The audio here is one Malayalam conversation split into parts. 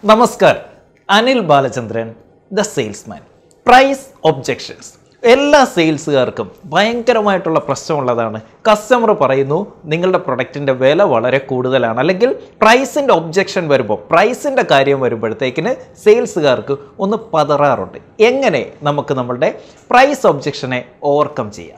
നമസ്കാരം Anil Balachandran the salesman price objections എല്ലാ സെയിൽസുകാർക്കും ഭയങ്കരമായിട്ടുള്ള പ്രശ്നമുള്ളതാണ് കസ്റ്റമർ പറയുന്നു നിങ്ങളുടെ പ്രൊഡക്റ്റിൻ്റെ വില വളരെ കൂടുതലാണ് അല്ലെങ്കിൽ പ്രൈസിൻ്റെ ഒബ്ജെക്ഷൻ വരുമ്പോൾ പ്രൈസിൻ്റെ കാര്യം വരുമ്പോഴത്തേക്കിന് സെയിൽസുകാർക്ക് ഒന്ന് പതറാറുണ്ട് എങ്ങനെ നമുക്ക് നമ്മളുടെ പ്രൈസ് ഒബ്ജെക്ഷനെ ഓവർകം ചെയ്യാം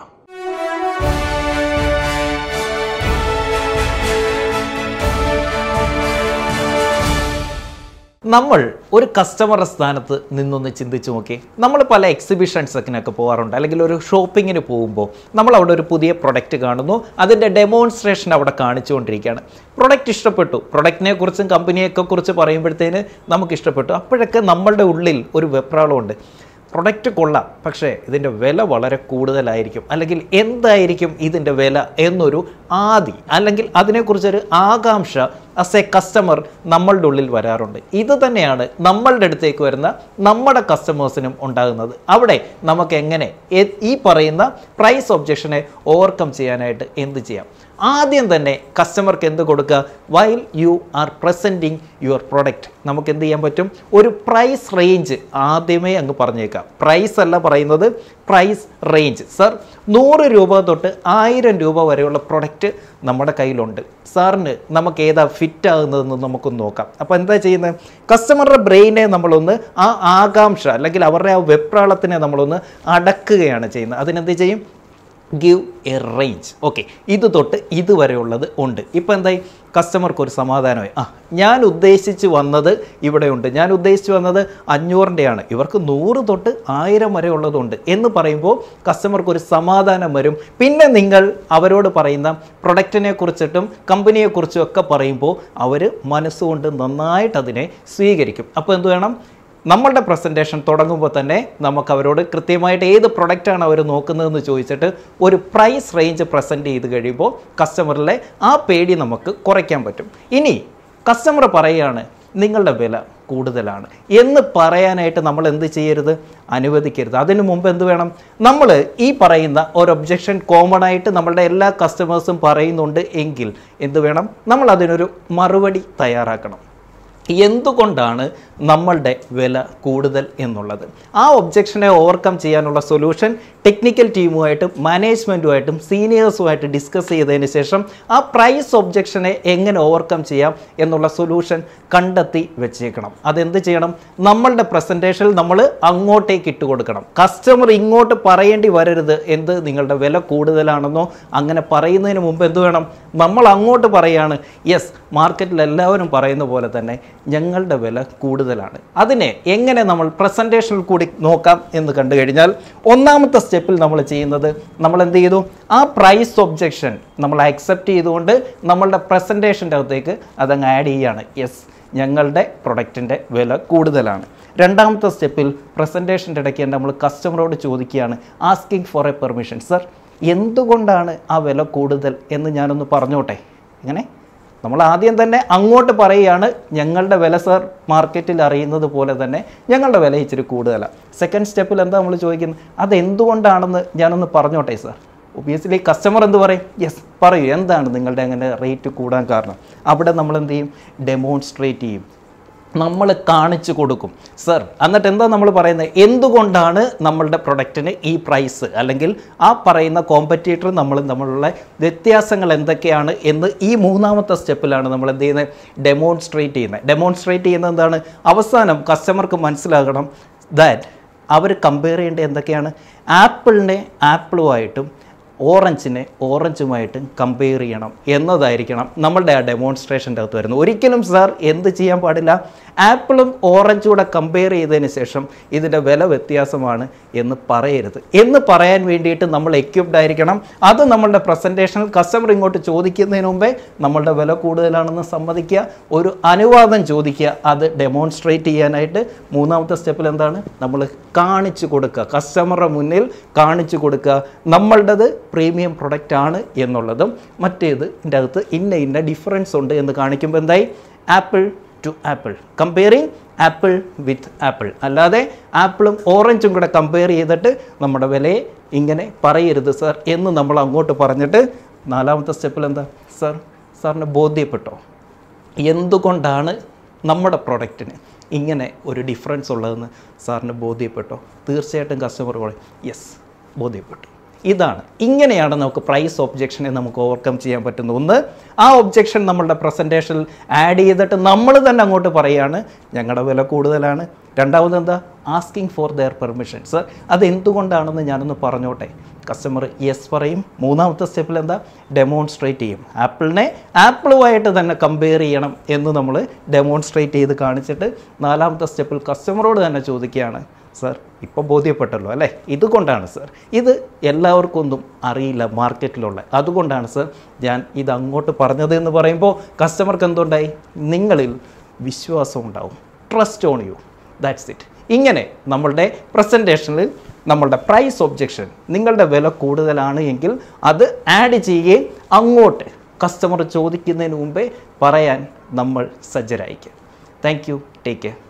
നമ്മൾ ഒരു കസ്റ്റമറുടെ സ്ഥാനത്ത് നിന്നൊന്ന് ചിന്തിച്ച് നോക്കി നമ്മൾ പല എക്സിബിഷൻസൊക്കെ പോകാറുണ്ട് അല്ലെങ്കിൽ ഒരു ഷോപ്പിങ്ങിന് പോകുമ്പോൾ നമ്മൾ അവിടെ ഒരു പുതിയ പ്രൊഡക്റ്റ് കാണുന്നു അതിൻ്റെ ഡെമോൺസ്ട്രേഷൻ അവിടെ കാണിച്ചുകൊണ്ടിരിക്കുകയാണ് പ്രൊഡക്റ്റ് ഇഷ്ടപ്പെട്ടു പ്രൊഡക്റ്റിനെ കുറിച്ചും കമ്പനിയൊക്കെ കുറിച്ച് പറയുമ്പോഴത്തേന് നമുക്ക് ഇഷ്ടപ്പെട്ടു അപ്പോഴൊക്കെ നമ്മളുടെ ഉള്ളിൽ ഒരു വെപ്രാളമുണ്ട് പ്രൊഡക്റ്റ് കൊള്ളാം പക്ഷേ ഇതിൻ്റെ വില വളരെ കൂടുതലായിരിക്കും അല്ലെങ്കിൽ എന്തായിരിക്കും ഇതിൻ്റെ വില എന്നൊരു ആദി അല്ലെങ്കിൽ അതിനെക്കുറിച്ചൊരു ആകാംക്ഷ ആസ് എ കസ്റ്റമർ നമ്മളുടെ ഉള്ളിൽ വരാറുണ്ട് ഇത് തന്നെയാണ് നമ്മളുടെ അടുത്തേക്ക് വരുന്ന നമ്മുടെ കസ്റ്റമേഴ്സിനും ഉണ്ടാകുന്നത് അവിടെ നമുക്ക് എങ്ങനെ എ- ഈ പറയുന്ന പ്രൈസ് ഒബ്ജക്ഷനെ ഓവർകം ചെയ്യാനായിട്ട് എന്ത് ചെയ്യാം ആദ്യം തന്നെ കസ്റ്റമർക്ക് എന്ത് കൊടുക്കുക while you are presenting your product നമുക്ക് എന്ത് ചെയ്യാൻ പറ്റും ഒരു പ്രൈസ് റേഞ്ച് ആദ്യമേ അങ്ങ് പറഞ്ഞേക്കാം പ്രൈസ് അല്ല പറയുന്നത് പ്രൈസ് റേഞ്ച് സർ നൂറ് രൂപ തൊട്ട് ആയിരം രൂപ വരെയുള്ള പ്രൊഡക്റ്റ് നമ്മുടെ കയ്യിലുണ്ട് സാറിന് നമുക്ക് ഏതാ ഫിറ്റ് ആകുന്നതെന്ന് നമുക്കൊന്ന് നോക്കാം അപ്പോൾ എന്താ ചെയ്യുന്നത് കസ്റ്റമറുടെ ബ്രെയിനെ നമ്മളൊന്ന് ആ ആകാംക്ഷ അല്ലെങ്കിൽ അവരുടെ ആ വെപ്രാളത്തിനെ നമ്മളൊന്ന് അടക്കുകയാണ് ചെയ്യുന്നത് അതിനെന്ത് ചെയ്യും ഗിവ് എ റേഞ്ച് ഓക്കെ ഇത് തൊട്ട് ഇതുവരെയുള്ളത് ഉണ്ട് ഇപ്പോൾ എന്തായി കസ്റ്റമർക്ക് ഒരു സമാധാനമായി ആ ഞാൻ ഉദ്ദേശിച്ച് വന്നത് ഇവിടെയുണ്ട് ഞാൻ ഉദ്ദേശിച്ച് വന്നത് അഞ്ഞൂറിൻ്റെയാണ് ഇവർക്ക് നൂറ് തൊട്ട് ആയിരം വരെ ഉള്ളതുണ്ട് എന്ന് പറയുമ്പോൾ കസ്റ്റമർക്ക് ഒരു സമാധാനം വരും പിന്നെ നിങ്ങൾ അവരോട് പറയുന്ന പ്രൊഡക്റ്റിനെ കുറിച്ചിട്ടും കമ്പനിയെ കുറിച്ചും ഒക്കെ പറയുമ്പോൾ അവർ മനസ്സുകൊണ്ട് നന്നായിട്ട് അതിനെ സ്വീകരിക്കും അപ്പോൾ എന്ത് വേണം നമ്മളുടെ പ്രസൻറ്റേഷൻ തുടങ്ങുമ്പോൾ തന്നെ നമുക്ക് അവരോട് കൃത്യമായിട്ട് ഏത് പ്രൊഡക്റ്റാണ് അവർ നോക്കുന്നതെന്ന് ചോദിച്ചിട്ട് ഒരു പ്രൈസ് റേഞ്ച് പ്രസൻറ്റ് ചെയ്ത് കഴിയുമ്പോൾ കസ്റ്റമറിലെ ആ പേടി നമുക്ക് കുറയ്ക്കാൻ പറ്റും ഇനി കസ്റ്റമർ പറയുകയാണ് നിങ്ങളുടെ വില കൂടുതലാണ് എന്ന് പറയാനായിട്ട് നമ്മൾ എന്ത് ചെയ്യരുത് അനുവദിക്കരുത് അതിനു മുമ്പ് എന്ത് വേണം നമ്മൾ ഈ പറയുന്ന ഒരു ഒബ്ജക്ഷൻ കോമൺ ആയിട്ട് നമ്മളുടെ എല്ലാ കസ്റ്റമേഴ്സും പറയുന്നുണ്ട് എങ്കിൽ എന്ത് വേണം നമ്മൾ അതിനൊരു മറുപടി തയ്യാറാക്കണം എന്തുകൊണ്ടാണ് നമ്മളുടെ വില കൂടുതൽ എന്നുള്ളത് ആ ഒബ്ജക്ഷനെ ഓവർകം ചെയ്യാനുള്ള സൊല്യൂഷൻ ടെക്നിക്കൽ ടീമുമായിട്ടും മാനേജ്മെൻറ്റുമായിട്ടും സീനിയേഴ്സുമായിട്ട് ഡിസ്കസ് ചെയ്തതിന് ശേഷം ആ പ്രൈസ് ഒബ്ജക്ഷനെ എങ്ങനെ ഓവർകം ചെയ്യാം എന്നുള്ള സൊല്യൂഷൻ കണ്ടെത്തി വെച്ചേക്കണം അതെന്ത് ചെയ്യണം നമ്മളുടെ പ്രസൻറ്റേഷനിൽ നമ്മൾ അങ്ങോട്ടേക്ക് ഇട്ട് കൊടുക്കണം കസ്റ്റമർ ഇങ്ങോട്ട് പറയേണ്ടി വരരുത് എന്ത് നിങ്ങളുടെ വില കൂടുതലാണെന്നോ അങ്ങനെ പറയുന്നതിന് മുമ്പ് എന്ത് വേണം നമ്മൾ അങ്ങോട്ട് പറയാണ് യെസ് മാർക്കറ്റിൽ എല്ലാവരും പറയുന്ന പോലെ തന്നെ ഞങ്ങളുടെ വില കൂടുതലാണ് അതിനെ എങ്ങനെ നമ്മൾ പ്രസൻറ്റേഷനിൽ കൂടി നോക്കാം എന്ന് കണ്ടു കഴിഞ്ഞാൽ ഒന്നാമത്തെ സ്റ്റെപ്പിൽ നമ്മൾ ചെയ്യുന്നത് നമ്മൾ എന്ത് ചെയ്തു ആ പ്രൈസ് ഒബ്ജക്ഷൻ നമ്മൾ അക്സെപ്റ്റ് ചെയ്തുകൊണ്ട് നമ്മളുടെ പ്രസൻറ്റേഷൻ്റെ അകത്തേക്ക് അതങ്ങ് ആഡ് ചെയ്യുകയാണ് യെസ് ഞങ്ങളുടെ പ്രൊഡക്റ്റിൻ്റെ വില കൂടുതലാണ് രണ്ടാമത്തെ സ്റ്റെപ്പിൽ പ്രസൻറ്റേഷൻ്റെ ഇടയ്ക്ക് നമ്മൾ കസ്റ്റമറോട് ചോദിക്കുകയാണ് asking for a permission sir എന്തുകൊണ്ടാണ് ആ വില കൂടുതൽ എന്ന് ഞാനൊന്ന് പറഞ്ഞോട്ടെ എങ്ങനെ നമ്മൾ ആദ്യം തന്നെ അങ്ങോട്ട് പറയുകയാണ് ഞങ്ങളുടെ വില സർ മാർക്കറ്റിൽ അറിയുന്നത് പോലെ തന്നെ ഞങ്ങളുടെ വില ഇച്ചിരി കൂടുതലാണ് സെക്കൻഡ് സ്റ്റെപ്പിൽ എന്താ നമ്മൾ ചോദിക്കുന്നത് അത് എന്തുകൊണ്ടാണെന്ന് ഞാനൊന്ന് പറഞ്ഞോട്ടെ സർ ഒബിയസ്ലി കസ്റ്റമർ എന്ത് പറയും യെസ് പറയൂ എന്താണ് നിങ്ങളുടെ അങ്ങനെ റേറ്റ് കൂടാൻ കാരണം അവിടെ നമ്മൾ എന്ത് ചെയ്യും ഡെമോൺസ്ട്രേറ്റ് ചെയ്യും നമ്മൾ കാണിച്ചു കൊടുക്കും സർ എന്നിട്ട് എന്താ നമ്മൾ പറയുന്നത് എന്തുകൊണ്ടാണ് നമ്മളുടെ പ്രൊഡക്റ്റിന് ഈ പ്രൈസ് അല്ലെങ്കിൽ ആ പറയുന്ന കോമ്പറ്റീറ്റർ നമ്മൾ തമ്മിലുള്ള വ്യത്യാസങ്ങൾ എന്തൊക്കെയാണ് എന്ന് ഈ മൂന്നാമത്തെ സ്റ്റെപ്പിലാണ് നമ്മൾ എന്ത് ചെയ്യുന്നത് ഡെമോൺസ്ട്രേറ്റ് ചെയ്യുന്നത് ഡെമോൺസ്ട്രേറ്റ് ചെയ്യുന്നത് എന്താണ് അവസാനം കസ്റ്റമർക്ക് മനസ്സിലാകണം ദാറ്റ് അവർ കമ്പയർ ചെയ്യേണ്ടത് എന്തൊക്കെയാണ് ആപ്പിളിനെ ആപ്പിളുമായിട്ടും ഓറഞ്ചിനെ ഓറഞ്ചുമായിട്ട് കമ്പയർ ചെയ്യണം എന്നതായിരിക്കണം നമ്മളുടെ ആ ഡെമോൺസ്ട്രേഷൻ്റെ അകത്ത് വരുന്നത് ഒരിക്കലും സാർ എന്ത് ചെയ്യാൻ പാടില്ല ആപ്പിളും ഓറഞ്ചും കൂടെ കമ്പയർ ചെയ്തതിന് ശേഷം ഇതിൻ്റെ വില വ്യത്യാസമാണ് എന്ന് പറയരുത് എന്ന് പറയാൻ വേണ്ടിയിട്ട് നമ്മൾ എക്യുപ്ഡ് ആയിരിക്കണം അത് നമ്മളുടെ പ്രസൻറ്റേഷനിൽ കസ്റ്റമർ ഇങ്ങോട്ട് ചോദിക്കുന്നതിന് മുമ്പേ നമ്മളുടെ വില കൂടുതലാണെന്ന് സമ്മതിക്കുക ഒരു അനുവാദം ചോദിക്കുക അത് ഡെമോൺസ്ട്രേറ്റ് ചെയ്യാനായിട്ട് മൂന്നാമത്തെ സ്റ്റെപ്പിൽ എന്താണ് നമ്മൾ കാണിച്ചു കൊടുക്കുക കസ്റ്റമറുടെ മുന്നിൽ കാണിച്ചു കൊടുക്കുക നമ്മളുടേത് പ്രീമിയം പ്രൊഡക്റ്റ് ആണ് എന്നുള്ളതും മറ്റേത് ഇതിൻ്റെ അകത്ത് ഇന്ന ഇന്ന ഡിഫറൻസ് ഉണ്ട് എന്ന് കാണിക്കുമ്പോൾ എന്തായി apple to apple comparing apple with apple അല്ലാതെ ആപ്പിളും ഓറഞ്ചും കൂടെ കമ്പയർ ചെയ്തിട്ട് നമ്മുടെ വിലയെ ഇങ്ങനെ പറയരുത് സർ എന്ന് നമ്മൾ അങ്ങോട്ട് പറഞ്ഞിട്ട് നാലാമത്തെ സ്റ്റെപ്പിൽ എന്താ സർ സാറിന് ബോധ്യപ്പെട്ടോ എന്തുകൊണ്ടാണ് നമ്മുടെ പ്രൊഡക്റ്റിന് ഇങ്ങനെ ഒരു ഡിഫറൻസ് ഉള്ളതെന്ന് സാറിന് ബോധ്യപ്പെട്ടോ തീർച്ചയായിട്ടും കസ്റ്റമർ പറയും യെസ് ബോധ്യപ്പെട്ടു ഇതാണ് ഇങ്ങനെയാണ് നമുക്ക് പ്രൈസ് ഒബ്ജെക്ഷനെ നമുക്ക് ഓവർകം ചെയ്യാൻ പറ്റുന്നത് ഒന്ന് ആ ഒബ്ജെക്ഷൻ നമ്മളുടെ പ്രസൻറ്റേഷനിൽ ആഡ് ചെയ്തിട്ട് നമ്മൾ തന്നെ അങ്ങോട്ട് പറയുകയാണ് ഞങ്ങളുടെ വില കൂടുതലാണ് രണ്ടാമത് എന്താ asking for their permission sir അത് എന്തുകൊണ്ടാണെന്ന് ഞാനൊന്ന് പറഞ്ഞോട്ടെ കസ്റ്റമർ യെസ് പറയും മൂന്നാമത്തെ സ്റ്റെപ്പിൽ എന്താ ഡെമോൺസ്ട്രേറ്റ് ചെയ്യും ആപ്പിളിനെ ആപ്പിളുമായിട്ട് തന്നെ കമ്പയർ ചെയ്യണം എന്ന് നമ്മൾ ഡെമോൺസ്ട്രേറ്റ് ചെയ്ത് കാണിച്ചിട്ട് നാലാമത്തെ സ്റ്റെപ്പിൽ കസ്റ്റമറോട് തന്നെ ചോദിക്കുകയാണ് സർ ഇപ്പോൾ ബോധ്യപ്പെട്ടല്ലോ അല്ലേ ഇതുകൊണ്ടാണ് സർ ഇത് എല്ലാവർക്കും ഒന്നും അറിയില്ല മാർക്കറ്റിലുള്ള അതുകൊണ്ടാണ് സർ ഞാൻ ഇത് അങ്ങോട്ട് പറഞ്ഞത് എന്ന് പറയുമ്പോൾ കസ്റ്റമർക്ക് എന്തുണ്ടായി നിങ്ങളിൽ വിശ്വാസം ഉണ്ടാവും trust on you that's it ഇങ്ങനെ നമ്മളുടെ പ്രസൻറ്റേഷനിൽ നമ്മളുടെ പ്രൈസ് ഒബ്ജെക്ഷൻ നിങ്ങളുടെ വില കൂടുതലാണ് എങ്കിൽ അത് ആഡ് ചെയ്യുകയും അങ്ങോട്ട് കസ്റ്റമർ ചോദിക്കുന്നതിന് മുമ്പേ പറയാൻ നമ്മൾ സജ്ജരായിരിക്കും താങ്ക് യു ടേക്ക് കെയർ